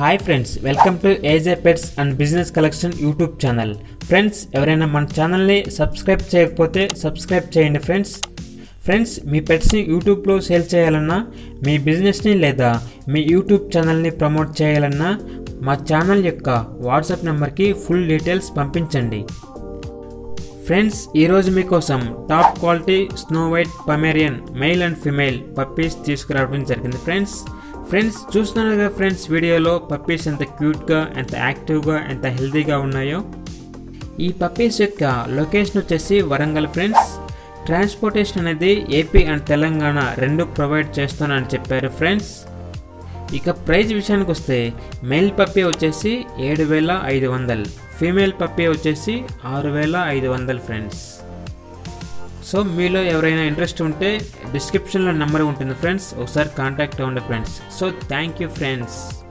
hi friends welcome to AJ pets and business collection YouTube channel friends ఎవరైనా మన ఛానల్ని subscribe చేయకపోతే subscribe చేయండి ఫ్రెండ్స్ ఫ్రెండ్స్ మీ పెట్స్ని యూట్యూబ్లో సేల్ చేయాలన్నా మీ బిజినెస్ని లేదా మీ యూట్యూబ్ ఛానల్ని ప్రమోట్ చేయాలన్నా మా ఛానల్ యొక్క వాట్సాప్ నెంబర్కి ఫుల్ డీటెయిల్స్ పంపించండి ఫ్రెండ్స్ ఈరోజు మీకోసం top quality snow white Pomeranian male and female puppies తీసుకురావడం జరిగింది ఫ్రెండ్స్ ఫ్రెండ్స్ చూస్తున్నారు కదా ఫ్రెండ్స్ వీడియోలో పప్పీస్ ఎంత క్యూట్గా ఎంత యాక్టివ్గా ఎంత హెల్తీగా ఉన్నాయో ఈ పప్పీస్ యొక్క లొకేషన్ వచ్చేసి వరంగల్ ఫ్రెండ్స్ ట్రాన్స్పోర్టేషన్ అనేది ఏపీ అండ్ తెలంగాణ రెండు ప్రొవైడ్ చేస్తానని చెప్పారు ఫ్రెండ్స్ ఇక ప్రైజ్ విషయానికి వస్తే మేల్ పప్పీ వచ్చేసి ఏడు వేల ఐదు వందలు ఫీమేల్ పప్పీ వచ్చేసి ఆరు వేల ఐదు వందలు ఫ్రెండ్స్ సో మీలో ఎవరైనా ఇంట్రెస్ట్ ఉంటే డిస్క్రిప్షన్లో నెంబర్ ఉంటుంది ఫ్రెండ్స్ ఒకసారి కాంటాక్ట్ అవ్వండి friends so thank you friends